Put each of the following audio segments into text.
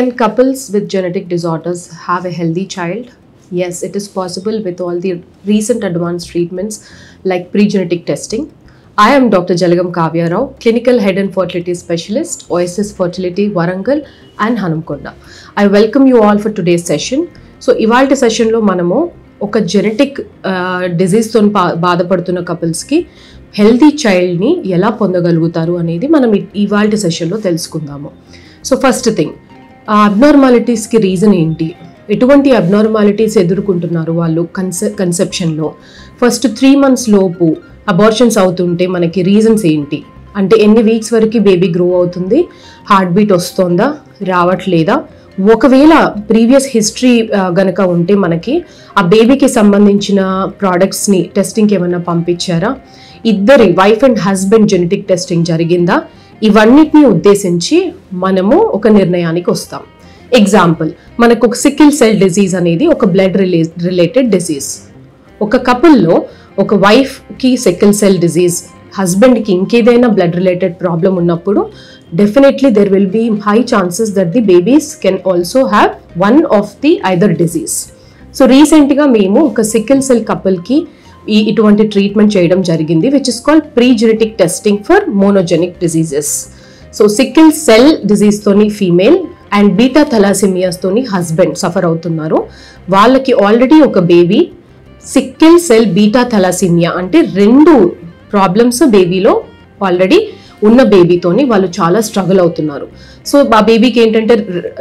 Can couples with genetic disorders have a healthy child? Yes, it is possible with all the recent advanced treatments like pre-genetic testing. I am Dr. Jalagam Kavya Rao, clinical head and fertility specialist, Oasis Fertility Warangal and Hanamkonda. I welcome you all for today's session. So ఇవాళ సెషన్లో మనము ఒక genetic డిజీజ్తో బాధపడుతున్న కపుల్స్కి healthy చైల్డ్ని ఎలా పొందగలుగుతారు అనేది మనం ఇవాళ సెషన్లో తెలుసుకుందాము సో ఫస్ట్ థింగ్ ఆ అబ్నార్మాలిటీస్కి రీజన్ ఏంటి ఎటువంటి అబ్నార్మాలిటీస్ ఎదుర్కొంటున్నారు వాళ్ళు కన్సె కన్సెప్షన్లో ఫస్ట్ త్రీ మంత్స్ లోపు అబార్షన్స్ అవుతుంటే మనకి రీజన్స్ ఏంటి అంటే ఎన్ని వీక్స్ వరకు బేబీ గ్రో అవుతుంది హార్ట్ బీట్ వస్తుందా రావట్లేదా ఒకవేళ ప్రీవియస్ హిస్టరీ గనక ఉంటే మనకి ఆ బేబీకి సంబంధించిన ప్రోడక్ట్స్ని టెస్టింగ్కి ఏమైనా పంపించారా ఇద్దరి wife and husband genetic testing జరిగిందా ఇవన్నిటిని ఉద్దేశించి మనము ఒక నిర్ణయానికి వస్తాం ఎగ్జాంపుల్ మనకు ఒక సికిల్ సెల్ డిజీజ్ అనేది ఒక బ్లడ్ రిలే రిలేటెడ్ డిజీజ్ ఒక కపుల్లో ఒక వైఫ్కి సికిల్ సెల్ డిజీజ్ హస్బెండ్కి ఇంకేదైనా బ్లడ్ రిలేటెడ్ ప్రాబ్లం ఉన్నప్పుడు definitely there will be high chances that the babies can also have one of the either disease so రీసెంట్గా మేము ఒక సికిల్ సెల్ కపుల్కి ఈ ఇటువంటి ట్రీట్మెంట్ చేయడం జరిగింది which is called pre genetic testing for monogenic diseases so sickle cell డిజీజ్తోని female and beta థలాసిమియాస్తోని husband suffer అవుతున్నారు వాళ్ళకి ఆల్రెడీ ఒక baby sickle cell beta thalassemia అంటే రెండు ప్రాబ్లమ్స్ బేబీలో ఆల్రెడీ ఉన్న బేబీతోని వాళ్ళు చాలా స్ట్రగుల్ అవుతున్నారు సో ఆ బేబీకి ఏంటంటే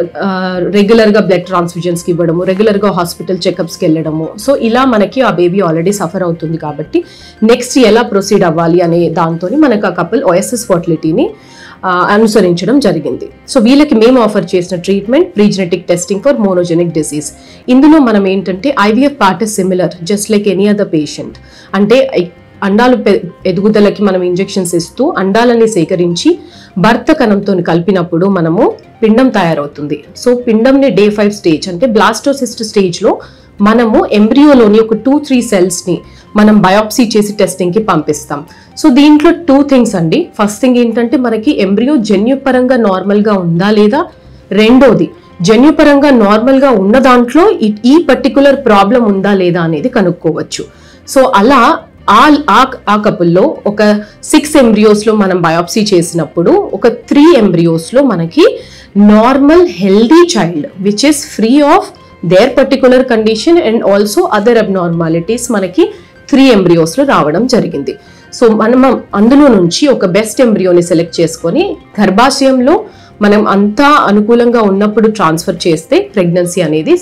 రెగ్యులర్గా బ్లడ్ ట్రాన్స్ఫ్యూజన్స్కి ఇవ్వడము రెగ్యులర్గా హాస్పిటల్ చెకప్స్కి వెళ్ళడము సో ఇలా మనకి ఆ బేబీ ఆల్రెడీ సఫర్ అవుతుంది కాబట్టి నెక్స్ట్ ఎలా ప్రొసీడ్ అవ్వాలి అనే దాంతో మనకు ఆ కపుల్ ఓఎస్ఎస్ ఫర్టిలిటీని అనుసరించడం జరిగింది సో వీళ్ళకి మేము ఆఫర్ చేసిన treatment pregenetic testing for monogenic disease ఇందులో మనం ఏంటంటే IVF part is similar just like any other patient అంటే అండాలు ఎదుగుదలకి మనం ఇంజెక్షన్స్ ఇస్తూ అండాలని సేకరించి భర్త కణంతో కలిపినప్పుడు మనము పిండం తయారవుతుంది సో పిండంని డే ఫైవ్ స్టేజ్ అంటే బ్లాస్టోసిస్ట్ స్టేజ్లో మనము ఎంబ్రియోలోని ఒక టూ త్రీ సెల్స్ని మనం బయాప్సీ చేసి టెస్టింగ్కి పంపిస్తాం సో దీంట్లో టూ థింగ్స్ అండి ఫస్ట్ థింగ్ ఏంటంటే మనకి ఎంబ్రియో జన్యుపరంగా నార్మల్గా ఉందా లేదా రెండోది జన్యుపరంగా నార్మల్గా ఉన్న దాంట్లో ఈ పర్టికులర్ ప్రాబ్లం ఉందా లేదా అనేది కనుక్కోవచ్చు సో అలా ఆ ఆ కపుల్లో ఒక సిక్స్ ఎంబ్రియోస్లో మనం బయాప్సీ చేసినప్పుడు ఒక త్రీ ఎంబ్రియోస్లో మనకి normal healthy child which is free of their particular condition and also other abnormalities మనకి త్రీ ఎంబ్రియోస్లో రావడం జరిగింది సో మనం అందులో నుంచి ఒక బెస్ట్ ఎంబ్రియోని సెలెక్ట్ చేసుకొని గర్భాశయంలో మనం అంతా అనుకూలంగా ఉన్నప్పుడు ట్రాన్స్ఫర్ చేస్తే ప్రెగ్నెన్సీ అనేది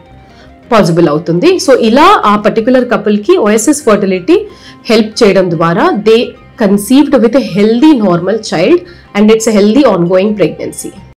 పాసిబుల్ అవుతుంది సో ఇలా ఆ పర్టికులర్ కపుల్కి ఓఎస్ఎస్ ఫర్టిలిటీ హెల్ప్ చేయడం ద్వారా they conceived with a healthy normal child and it's a healthy ongoing pregnancy